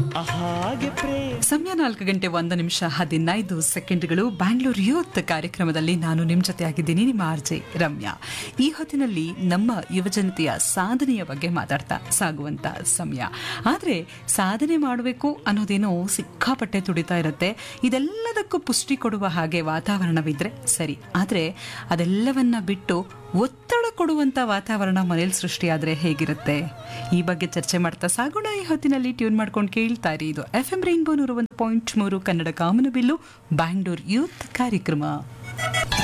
ಹಾಗೆ ಪ್ರೇಮ ಸಮಯ ನಾಲ್ಕು ಗಂಟೆ ಒಂದು ನಿಮಿಷ ಹದಿನೈದು ಸೆಕೆಂಡ್ಗಳು ಬ್ಯಾಂಗ್ಳೂರ್ ಯೂತ್ ಕಾರ್ಯಕ್ರಮದಲ್ಲಿ ನಾನು ನಿಮ್ಮ ಜೊತೆ ಆಗಿದ್ದೀನಿ ನಿಮ್ಮ ಆರ್ಜೆ ರಮ್ಯಾ ಈ ಹೊತ್ತಿನಲ್ಲಿ ನಮ್ಮ ಯುವಜನತೆಯ ಸಾಧನೆಯ ಬಗ್ಗೆ ಮಾತಾಡ್ತಾ ಸಾಗುವಂತ ಸಮಯ ಆದರೆ ಸಾಧನೆ ಮಾಡಬೇಕು ಅನ್ನೋದೇನೋ ಸಿಕ್ಕಾಪಟ್ಟೆ ತುಡಿತಾ ಇರುತ್ತೆ ಇದೆಲ್ಲದಕ್ಕೂ ಪುಷ್ಟಿ ಕೊಡುವ ಹಾಗೆ ವಾತಾವರಣವಿದ್ರೆ ಸರಿ ಆದರೆ ಅದೆಲ್ಲವನ್ನ ಬಿಟ್ಟು ಒತ್ತಡ ಕೊಡುವಂತ ವಾತಾವರಣ ಮನೇಲಿ ಸೃಷ್ಟಿಯಾದ್ರೆ ಹೇಗಿರುತ್ತೆ ಈ ಬಗ್ಗೆ ಚರ್ಚೆ ಮಾಡ್ತಾ ಸಾಗೋಣ ಈ ಹೊತ್ತಿನಲ್ಲಿ ಟ್ಯೂನ್ ಮಾಡ್ಕೊಂಡು ಕೇಳ್ತಾ ಇರಿ ಇದು ಎಫ್ ಎಂ ರೈನ್ಬೋ ನೂರ ಒಂದು ಪಾಯಿಂಟ್ ಮೂರು ಕನ್ನಡ ಕಾಮನಬಿಲ್ಲು ಬ್ಯಾಂಗ್ಳೂರ್ ಯೂತ್ ಕಾರ್ಯಕ್ರಮ